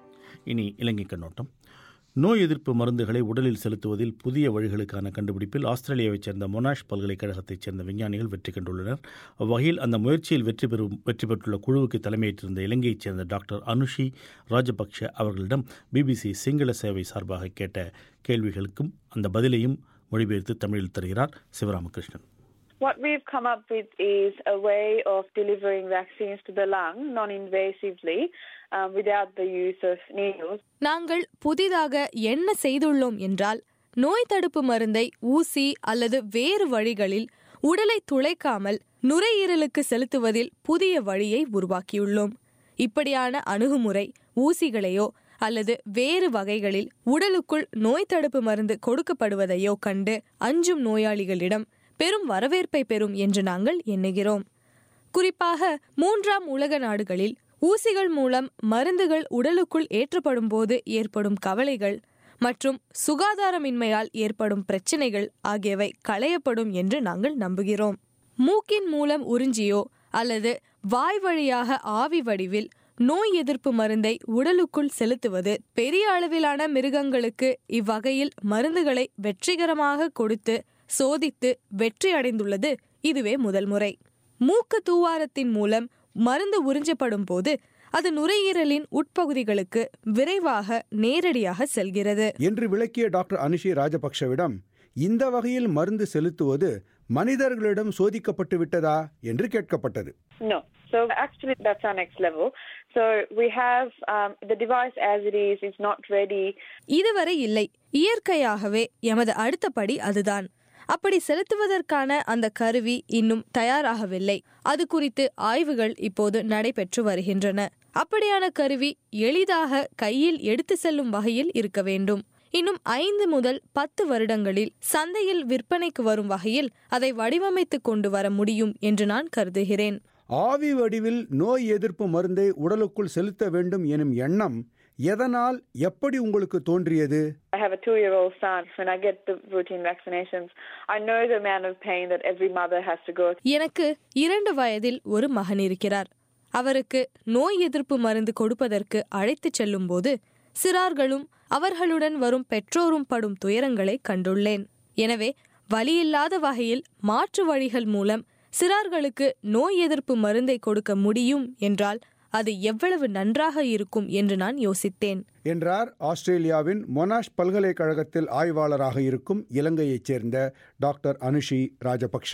இனி இலங்கை கண்ணோட்டம் நோய் எதிர்ப்பு மருந்துகளை உடலில் செலுத்துவதில் புதிய வழிகளுக்கான கண்டுபிடிப்பில் ஆஸ்திரேலியாவைச் சேர்ந்த மொனாஷ் பல்கலைக்கழகத்தைச் சேர்ந்த விஞ்ஞானிகள் வெற்றி கண்டுள்ளனர் அவ்வகையில் அந்த முயற்சியில் வெற்றி பெறும் வெற்றி பெற்றுள்ள குழுவுக்கு தலைமையேற்றிருந்த இலங்கையைச் சேர்ந்த டாக்டர் அனுஷி ராஜபக்ஷ அவர்களிடம் பிபிசி சிங்கள சேவை சார்பாக கேட்ட கேள்விகளுக்கும் அந்த பதிலையும் மொழிபெயர்த்து தமிழில் தருகிறார் Sivaramakrishnan What we've come up with is a way of delivering vaccines to the lung non-invasively um, without the use of needles. நாங்கள் புதிதாக என்ன செய்துள்ளோம் என்றால் நோய் தடுப்பு மருந்தை ஊசி அல்லது வேறு வழிகளில் உடலை துளைக்காமல் நுரையீரலுக்கு செலுத்துவதில் புதிய வழியை உருவாக்கியுள்ளோம் இப்படியான அணுகுமுறை ஊசிகளையோ அல்லது வேறு வகைகளில் உடலுக்குள் நோய் தடுப்பு மருந்து கொடுக்கப்படுவதையோ கண்டு அஞ்சும் நோயாளிகளிடம் பெரும் வரவேற்பை பெறும் என்று நாங்கள் எண்ணுகிறோம் குறிப்பாக மூன்றாம் உலக நாடுகளில் ஊசிகள் மூலம் மருந்துகள் உடலுக்குள் ஏற்றப்படும் போது ஏற்படும் கவலைகள் மற்றும் சுகாதாரமின்மையால் ஏற்படும் பிரச்சினைகள் ஆகியவை களையப்படும் என்று நாங்கள் நம்புகிறோம் மூக்கின் மூலம் உறிஞ்சியோ அல்லது வாய் வழியாக ஆவி வடிவில் நோய் எதிர்ப்பு மருந்தை உடலுக்குள் செலுத்துவது பெரிய அளவிலான மிருகங்களுக்கு இவ்வகையில் மருந்துகளை வெற்றிகரமாக கொடுத்து சோதித்து வெற்றி அடைந்துள்ளது இதுவே முதல் முறை மூக்கு தூவாரத்தின் மூலம் மருந்து உறிஞ்சப்படும் போது அது நுரையீரலின் உட்பகுதிகளுக்கு விரைவாக நேரடியாக செல்கிறது என்று விளக்கிய டாக்டர் அனுஷி ராஜபக்ஷவிடம் இந்த வகையில் மருந்து செலுத்துவது மனிதர்களிடம் சோதிக்கப்பட்டு விட்டதா என்று கேட்கப்பட்டது No. So actually, that's our next level. So we have um, the device as it is is not ready. இதுவரை இல்லை இயற்கையாகவே எமது அடுத்த படி அதுதான் அப்படி செலுத்துவதற்கான அந்த கருவி இன்னும் தயாராகவில்லை அது குறித்து ஆய்வுகள் இப்போது நடைபெற்று வருகின்றன அப்படியான கருவி எளிதாக கையில் எடுத்து செல்லும் வகையில் இருக்க வேண்டும் இன்னும் ஐந்து முதல் பத்து வருடங்களில் சந்தையில் விற்பனைக்கு வரும் வகையில் அதை வடிவமைத்து கொண்டு வர முடியும் என்று நான் கருதுகிறேன் ஆவி வடிவில் நோய் எதிர்ப்பு மருந்தை உடலுக்குள் செலுத்த வேண்டும் எனும் எண்ணம் எதனால் எப்படி உங்களுக்கு தோன்றியது I have a two-year-old son. When I get the routine vaccinations, I know the amount of pain that every mother has to go through. எனக்கு இரண்டு வயதில் ஒரு மகன் இருக்கிறார் அவருக்கு நோய் எதிர்ப்பு மருந்து கொடுப்பதற்கு அழைத்துச் செல்லும்போது சிறார்களும் அவர்களுடன் வரும் பெற்றோரும் படும் துயரங்களை கண்டுள்ளேன் எனவே வலியில்லாத வகையில் மாற்று வழிகள் மூலம் சிறார்களுக்கு நோய் எதிர்ப்பு மருந்தை கொடுக்க முடியும் என்றால் அது எவ்வளவு நன்றாக இருக்கும் என்று நான் யோசித்தேன் என்றார் ஆஸ்திரேலியாவின் மொனாஷ் பல்கலைக்கழகத்தில் ஆய்வாளராக இருக்கும் இலங்கையைச் சேர்ந்த டாக்டர் அனுஷி ராஜபக்ஷ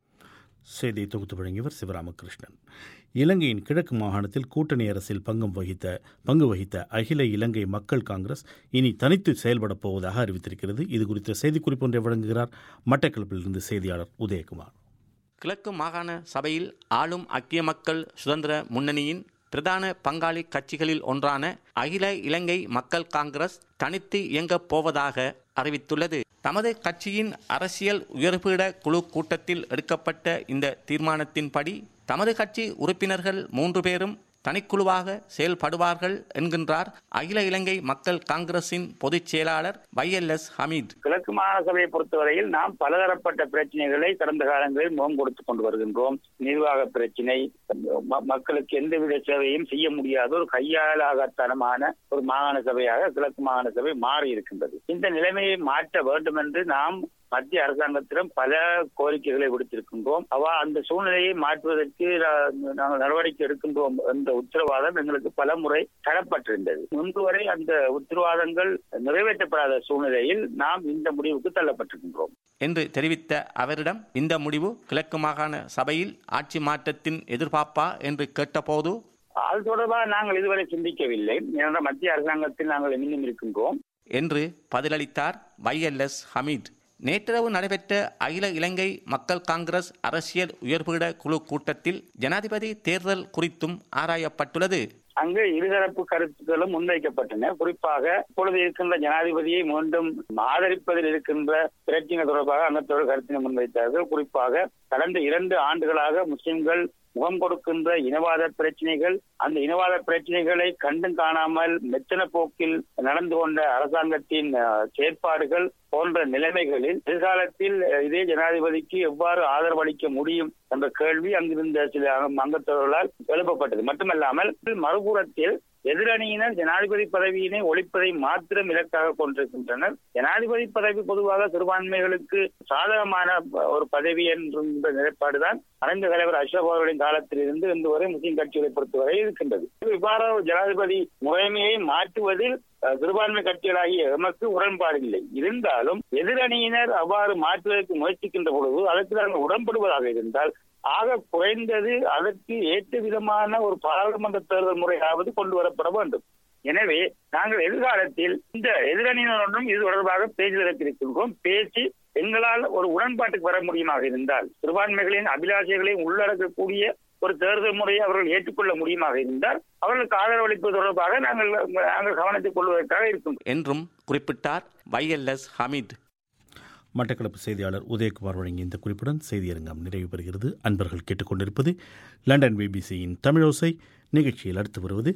செய்தி தொகுத்து வழங்கியவர் சிவராமகிருஷ்ணன் இலங்கையின் கிழக்கு மாகாணத்தில் கூட்டணி அரசில் பங்கம் வகித்த பங்கு வகித்த அகில இலங்கை மக்கள் காங்கிரஸ் இனி தனித்து செயல்படப் போவதாக அறிவித்திருக்கிறது இது குறித்த செய்திக்குறிப்பு ஒன்றை வழங்குகிறார் மட்டக்களப்பிலிருந்து செய்தியாளர் உதயகுமார் கிழக்கு மாகாண சபையில் ஆளும் ஐக்கிய மக்கள் சுதந்திர முன்னணியின் பிரதான பங்காளி கட்சிகளில் ஒன்றான அகில இலங்கை மக்கள் காங்கிரஸ் தனித்து இயங்கப் போவதாக அறிவித்துள்ளது தமது கட்சியின் அரசியல் உயர்பீட குழு கூட்டத்தில் எடுக்கப்பட்ட இந்த தீர்மானத்தின்படி தமது கட்சி உறுப்பினர்கள் மூன்று பேரும் தனிக்குழுவாக செயல்படுவார்கள் என்கின்றார் அகில இலங்கை மக்கள் காங்கிரசின் பொதுச் செயலாளர் வைஎல்எஸ் ஹமீத் கிழக்கு மாகாண சபையை பொறுத்தவரையில் நாம் பலதரப்பட்ட பிரச்சனைகளை கடந்த காலங்களில் முகம் கொடுத்துக் கொண்டு வருகின்றோம் நிர்வாக பிரச்சனை ம- மக்களுக்கு எந்தவித சேவையும் செய்ய முடியாத ஒரு கையாளாகத்தனமான ஒரு மாகாண சபையாக கிழக்கு மாகாண சபை மாறி இருக்கின்றது இந்த நிலைமையை மாற்ற வேண்டும் என்று நாம் மத்திய அரசாங்கத்திடம் பல கோரிக்கைகளை விடுத்திருக்கின்றோம் அவ அந்த சூழ்நிலையை மாற்றுவதற்கு நா- நாங்கள் நடவடிக்கை எடுக்கின்றோம் என்ற உத்தரவாதம் எங்களுக்கு பல முறை தரப்பட்டிருந்தது முன்பு வரை அந்த உத்தரவாதங்கள் நிறைவேற்றப்படாத சூழ்நிலையில் நாம் இந்த முடிவுக்கு தள்ளப்பட்டிருக்கின்றோம் என்று தெரிவித்த அவரிடம் இந்த முடிவு கிழக்கு மாகாண சபையில் ஆட்சி மாற்றத்தின் எதிர்பார்ப்பா என்று கேட்டபோது அது தொடர்பாக நாங்கள் இதுவரை சிந்திக்கவில்லை ஏனென்றால் மத்திய அரசாங்கத்தில் நாங்கள் இன்னும் இருக்கின்றோம் என்று பதிலளித்தார் வைஎல்எஸ் ஹமீத் நேற்றிரவு நடைபெற்ற அகில இலங்கை மக்கள் காங்கிரஸ் அரசியல் உயர்பீட குழு கூட்டத்தில் ஜனாதிபதி தேர்தல் குறித்தும் ஆராயப்பட்டுள்ளது அங்கு இருதரப்பு கருத்துக்களும் முன்வைக்கப்பட்டன குறிப்பாக இப்பொழுது இருக்கின்ற ஜனாதிபதியை மீண்டும் ஆதரிப்பதில் இருக்கின்ற பிரச்சனை தொடர்பாக அங்கத்தோடு கருத்தினை முன்வைத்தார்கள் குறிப்பாக கடந்த இரண்டு ஆண்டுகளாக முஸ்லிம்கள் முகம் கொடுக்கின்ற இனவாத பிரச்சனைகள் அந்த இனவாத பிரச்சனைகளை கண்டும் காணாமல் மெத்தன போக்கில் நடந்து கொண்ட அரசாங்கத்தின் அஹ், செயற்பாடுகள் போன்ற நிலைமைகளில் எதிர்காலத்தில் அஹ், இதே ஜனாதிபதிக்கு எவ்வாறு ஆதரவு அளிக்க முடியும் என்ற கேள்வி அங்கிருந்த சில அங்கத்தவர்களால் எழுப்பப்பட்டது மட்டுமல்லாமல் மறுபுறத்தில் எதிரணியினர் ஜனாதிபதி பதவியினை ஒழிப்பதை மாத்திரம் இலக்காக கொண்டிருக்கின்றனர் ஜனாதிபதி பதவி பொதுவாக சிறுபான்மைகளுக்கு சாதகமான ப- ஒரு பதவி என்ற நிலைப்பாடுதான் மறைந்த தலைவர் அசோக் அவர்களின் காலத்தில் இருந்து இன்று வரை முஸ்லிம் கட்சிகளை பொறுத்தவரை இருக்கின்றது இவ்வாறு ஜனாதிபதி முறைமையை மாற்றுவதில் அஹ், சிறுபான்மை கட்சிகளாகிய எமக்கு உடன்பாடு இல்லை இருந்தாலும் எதிரணியினர் அவ்வாறு மாற்றுவதற்கு முயற்சிக்கின்ற பொழுது அதற்கு நாங்கள் உடன்படுவதாக இருந்தால் ஆக குறைந்தது அதற்கு ஏற்ற விதமான ஒரு பாராளுமன்ற தேர்தல் முறையாவது கொண்டு வரப்பட வேண்டும் எனவே நாங்கள் எதிர்காலத்தில் இந்த எதிரணியினருடன் இது தொடர்பாக பேச்சு இருக்கின்றோம் பேசி எங்களால் ஒரு உடன்பாட்டுக்கு வர முடியுமாக இருந்தால் சிறுபான்மைகளின் அபிலாஷைகளை உள்ளடக்கக்கூடிய ஒரு தேர்தல் முறையை அவர்கள் ஏற்றுக்கொள்ள முடியுமாக இருந்தால் அவர்களுக்கு ஆதரவு அளிப்பது தொடர்பாக நாங்கள் நாங்கள் கவனத்தில் கொள்வதற்காக இருக்கும் என்றும் குறிப்பிட்டார் வைஎல்எஸ் ஹமீத் மட்டக்களப்பு செய்தியாளர் உதயகுமார் வழங்கிய இந்த குறிப்புடன் செய்தியரங்கம் நிறைவு பெறுகிறது அன்பர்கள் கேட்டுக்கொண்டிருப்பது லண்டன் பிபிசியின் தமிழோசை நிகழ்ச்சியில் அடுத்து வருவது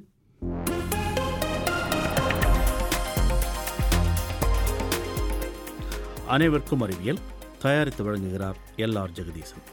அனைவருக்கும் அறிவியல் தயாரித்து வழங்குகிறார் எல் ஆர் ஜெகதீசன்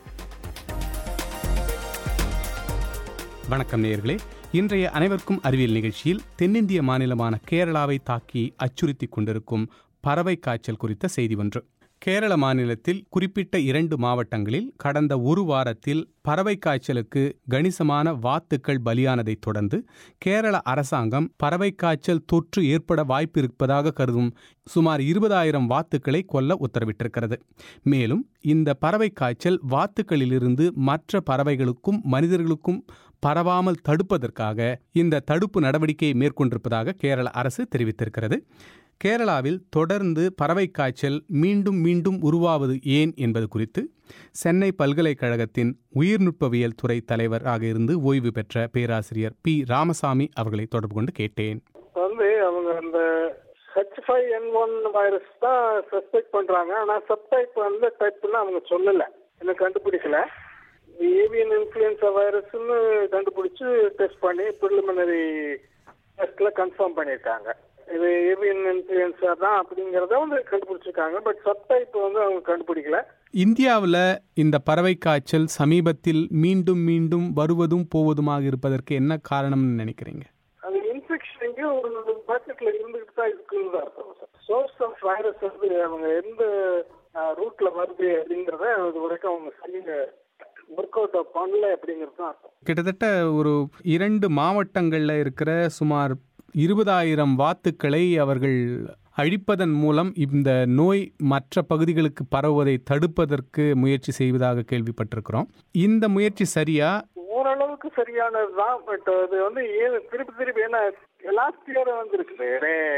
வணக்கம் நேயர்களே இன்றைய அனைவருக்கும் அறிவியல் நிகழ்ச்சியில் தென்னிந்திய மாநிலமான கேரளாவை தாக்கி அச்சுறுத்தி கொண்டிருக்கும் பறவை காய்ச்சல் குறித்த செய்தி ஒன்று கேரள மாநிலத்தில் குறிப்பிட்ட இரண்டு மாவட்டங்களில் கடந்த ஒரு வாரத்தில் பறவை காய்ச்சலுக்கு கணிசமான வாத்துக்கள் பலியானதைத் தொடர்ந்து கேரள அரசாங்கம் பறவை காய்ச்சல் தொற்று ஏற்பட வாய்ப்பு இருப்பதாக கருதும் சுமார் இருபதாயிரம் வாத்துக்களை கொல்ல உத்தரவிட்டிருக்கிறது மேலும் இந்த பறவை காய்ச்சல் வாத்துக்களிலிருந்து மற்ற பறவைகளுக்கும் மனிதர்களுக்கும் பரவாமல் தடுப்பதற்காக இந்த தடுப்பு நடவடிக்கையை மேற்கொண்டிருப்பதாக கேரள அரசு தெரிவித்திருக்கிறது கேரளாவில் தொடர்ந்து பறவை காய்ச்சல் மீண்டும் மீண்டும் உருவாவது ஏன் என்பது குறித்து சென்னை பல்கலைக்கழகத்தின் உயிர்நுட்பவியல் துறை தலைவராக இருந்து ஓய்வு பெற்ற பேராசிரியர் பி ராமசாமி அவர்களை தொடர்பு கொண்டு கேட்டேன் வந்து அவங்க அந்த H five N one virus தான் சஸ்பெக்ட் பண்றாங்க ஆனா சப்டைப் வந்து டைப்னு அவங்க சொல்லல இன்னும் கண்டுபிடிக்கல ஏவியன் இன்ஃபுளுன்சா வைரஸ்னு கண்டுபிடிச்சு டெஸ்ட் பண்ணி ப்ரிலிமினரி டெஸ்ட்ல கன்ஃபார்ம் பண்ணியிருக்காங்க இது ஏவியன் இன்ஃபுளுன்சா தான் அப்படிங்கறத வந்து கண்டுபிடிச்சிருக்காங்க பட் சப்டைப் வந்து அவங்க கண்டுபிடிக்கல இந்தியாவில் இந்த பறவை காய்ச்சல் சமீபத்தில் மீண்டும் மீண்டும் வருவதும் போவதுமாக இருப்பதற்கு என்ன காரணம்னு நினைக்கிறீங்க அது இன்ஃபெக்ஷன் எங்கேயோ ஒரு பாக்கெட்ல இருந்துகிட்டு தான் இருக்குன்னு தான் அர்த்தம் சார் சோர்ஸ் ஆஃப் வைரஸ் வந்து அவங்க எந்த ரூட்ல வருது அப்படிங்கறத அது வரைக்கும் அவங்க சரியா ஒர்க் அவுட் பண்ணல அப்படிங்கிறது தான் அர்த்தம் கிட்டத்தட்ட ஒரு இரண்டு மாவட்டங்களில் இருக்கிற சுமார் இருபதாயிரம் வாத்துக்களை அவர்கள் அழிப்பதன் மூலம் இந்த நோய் மற்ற பகுதிகளுக்கு பரவுவதை தடுப்பதற்கு முயற்சி செய்வதாக கேள்விப்பட்டிருக்கிறோம் இந்த முயற்சி சரியா ஓரளவுக்கு சரியானதுதான் பட் அது வந்து ஏன் திருப்பி திருப்பி ஏன்னா லாஸ்ட் இயர் வந்து இருக்குது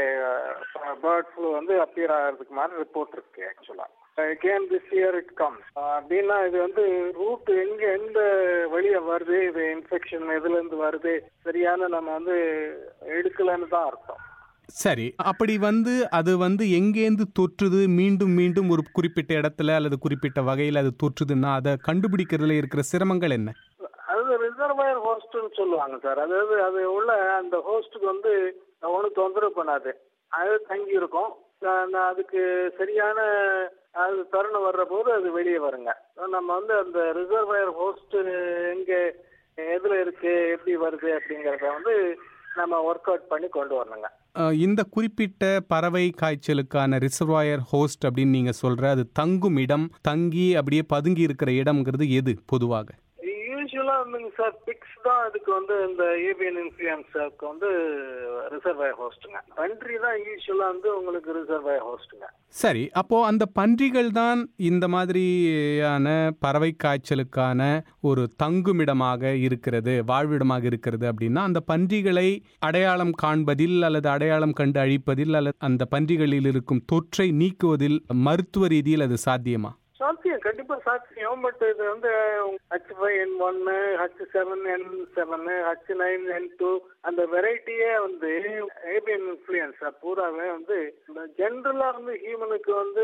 பேர்ட் ஃப்ளூ வந்து அப்பியர் ஆகிறதுக்கு மாதிரி ரிப்போர்ட் இருக்கு ஆக்சுவலா again this year it comes அப்படின்னா இது வந்து ரூட் எங்க எந்த வழியா வருது இது இன்ஃபெக்ஷன் எதுல இருந்து வருது சரியான நம்ம வந்து எடுக்கலன்னு தான் அர்த்தம் சரி அப்படி வந்து அது வந்து எங்கேருந்து தொற்றுது மீண்டும் மீண்டும் ஒரு குறிப்பிட்ட இடத்துல அல்லது குறிப்பிட்ட வகையில் அது தொற்றுதுன்னா அதை கண்டுபிடிக்கிறதுல இருக்கிற சிரமங்கள் என்ன அது ரிசர்வாயர் ஹோஸ்ட்னு சொல்லுவாங்க சார் அதாவது அது உள்ள அந்த ஹோஸ்ட்டுக்கு வந்து ஒன்றும் தொந்தரவு பண்ணாது அது தங்கி இருக்கும் நான் அதுக்கு சரியான அது தருணம் வர்ற போது அது வெளியே வருங்க நம்ம வந்து அந்த ரிசர்வாயர் ஹோஸ்ட் எங்க எதுல இருக்கு எப்படி வருது அப்படிங்கறத வந்து நம்ம ஒர்க் அவுட் பண்ணி கொண்டு வரணுங்க அஹ், இந்த குறிப்பிட்ட பறவை காய்ச்சலுக்கான ரிசர்வாயர் ஹோஸ்ட் அப்படின்னு நீங்க சொல்ற அது தங்கும் இடம் தங்கி அப்படியே பதுங்கி இருக்கிற இடம்ங்கிறது எது பொதுவாக யூஸ்வலா வந்துங்க சார் பிக்ஸ் தான் அதுக்கு வந்து இந்த ஏவியன் இன்ஃபுளுன்ஸாக்கு வந்து ரிசர்வாயர் ஹோஸ்ட்டுங்க பன்றி தான் யூஸ்வலா வந்து உங்களுக்கு ரிசர்வாயர் ஹோஸ்ட்டுங்க சரி அப்போ அந்த பன்றிகள் தான் இந்த மாதிரியான பறவை காய்ச்சலுக்கான ஒரு தங்குமிடமாக இருக்கிறது வாழ்விடமாக இருக்கிறது அப்படின்னா அந்த பன்றிகளை அடையாளம் காண்பதில் அல்லது அடையாளம் கண்டு அழிப்பதில் அல்லது அந்த பன்றிகளில் இருக்கும் தொற்றை நீக்குவதில் மருத்துவ ரீதியில் அது சாத்தியமா சாத்தியம் கண்டிப்பா சாத்தியம் பட் இது வந்து ஹச் ஃபைவ் என் ஒன்னு H seven N seven H nine N two அந்த வெரைட்டியே வந்து ஏபிஎன் இன்ஃபுளுன்ஸா பூராவே வந்து ஜென்ரலா வந்து ஹியூமனுக்கு வந்து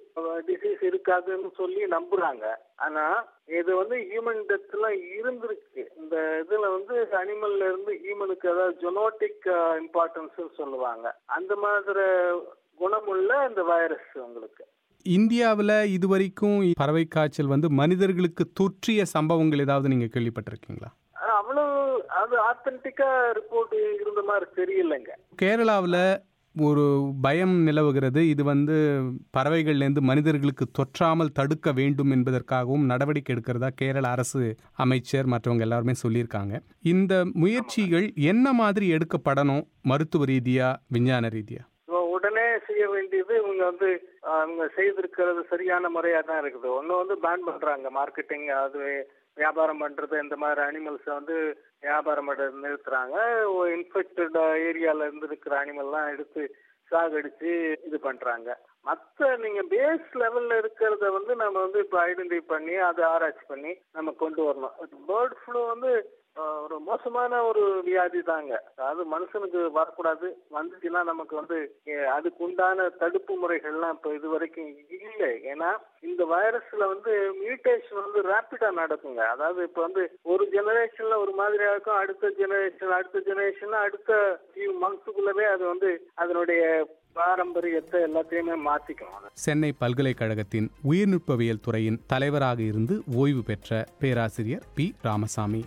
டிசீஸ் இருக்காதுன்னு சொல்லி நம்புறாங்க ஆனா இது வந்து ஹியூமன் டெத் எல்லாம் இருந்திருக்கு இந்த இதுல வந்து அனிமல்ல இருந்து ஹியூமனுக்கு அதாவது ஜொனோட்டிக் இம்பார்ட்டன்ஸ் சொல்லுவாங்க அந்த மாதிரி குணமுள்ள இந்த வைரஸ் உங்களுக்கு இந்தியாவில் இதுவரைக்கும் பறவை காய்ச்சல் வந்து மனிதர்களுக்கு தொற்றிய சம்பவங்கள் ஏதாவது நீங்கள் கேள்விப்பட்டிருக்கீங்களா ஆனா, அவ்வளவு அது ஆத்தென்டிக்கா ரிப்போர்ட் இருந்த மாதிரி தெரியலைங்க கேரளாவில் ஒரு பயம் நிலவுகிறது இது வந்து பறவைகள்லேருந்து மனிதர்களுக்கு தொற்றாமல் தடுக்க வேண்டும் என்பதற்காகவும் நடவடிக்கை எடுக்கிறதா கேரள அரசு அமைச்சர் மற்றவங்க எல்லாருமே சொல்லியிருக்காங்க இந்த முயற்சிகள் என்ன மாதிரி எடுக்கப்படணும் மருத்துவ ரீதியா விஞ்ஞான ரீதியா So, உடனே செய்ய வேண்டியது இவங்க வந்து ஆஹ், அவங்க செய்திருக்கிறது சரியான முறையா தான் இருக்குது ஒண்ணு வந்து பேன் பண்றாங்க மார்க்கெட்டிங் அது வியாபாரம் பண்றது இந்த மாதிரி அனிமல்ஸை வந்து வியாபாரம் பண்றது நிறுத்துறாங்க இன்ஃபெக்டட் ஏரியால இருந்து இருக்கிற அனிமல்லாம் எடுத்து சாகடிச்சு இது பண்றாங்க மத்த நீங்க பேஸ் லெவல்ல இருக்கிறத வந்து நம்ம வந்து இப்ப ஐடென்டிஃபை பண்ணி அதை ஆராய்ச்சி பண்ணி நம்ம கொண்டு வரணும் பேர்ட் ஃப்ளூ வந்து ஆஹ், ஒரு மோசமான ஒரு வியாதி தாங்க அதாவது மனுஷனுக்கு வரக்கூடாது வந்துச்சுன்னா நமக்கு வந்து அஹ், அதுக்கு உண்டான தடுப்பு முறைகள்லாம் இப்ப இது வரைக்கும் இல்லை ஏன்னா இந்த வைரஸ்ல வந்து மியூட்டேஷன் வந்து ரேப்பிடா நடக்குங்க அதாவது இப்ப வந்து ஒரு ஜெனரேஷன்ல ஒரு மாதிரியா இருக்கும் அடுத்த ஜெனரேஷன் அடுத்த ஜெனரேஷன் அடுத்த ஃபியூ மந்த்ஸுக்குள்ளவே அது வந்து அதனுடைய பாரம்பரியத்தை எல்லாத்தையுமே மாத்திக்கும் அது. சென்னை பல்கலைக்கழகத்தின் உயிர்நுட்பவியல் துறையின் தலைவராக இருந்து ஓய்வு பெற்ற பேராசிரியர் பி ராமசாமி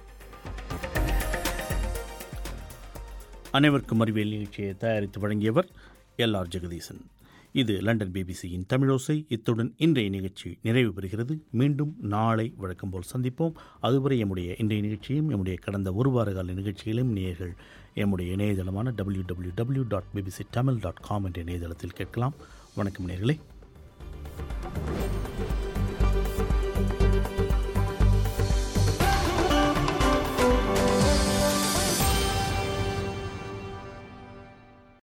அனைவருக்கும் அறிவியல் நிகழ்ச்சியை தயாரித்து வழங்கியவர் எல் ஆர் ஜெகதீசன் இது லண்டன் பிபிசியின் தமிழோசை இத்துடன் இன்றைய நிகழ்ச்சி நிறைவு பெறுகிறது மீண்டும் நாளை வழக்கம் போல் சந்திப்போம் அதுவரை எம்முடைய இன்றைய நிகழ்ச்சியும் எம்முடைய கடந்த ஒரு வார கால நிகழ்ச்சிகளையும் நேயர்கள் எம்முடைய இணையதளமான W W W dot BBC Tamil dot com என்ற இணையதளத்தில் கேட்கலாம் வணக்கம் நேர்களே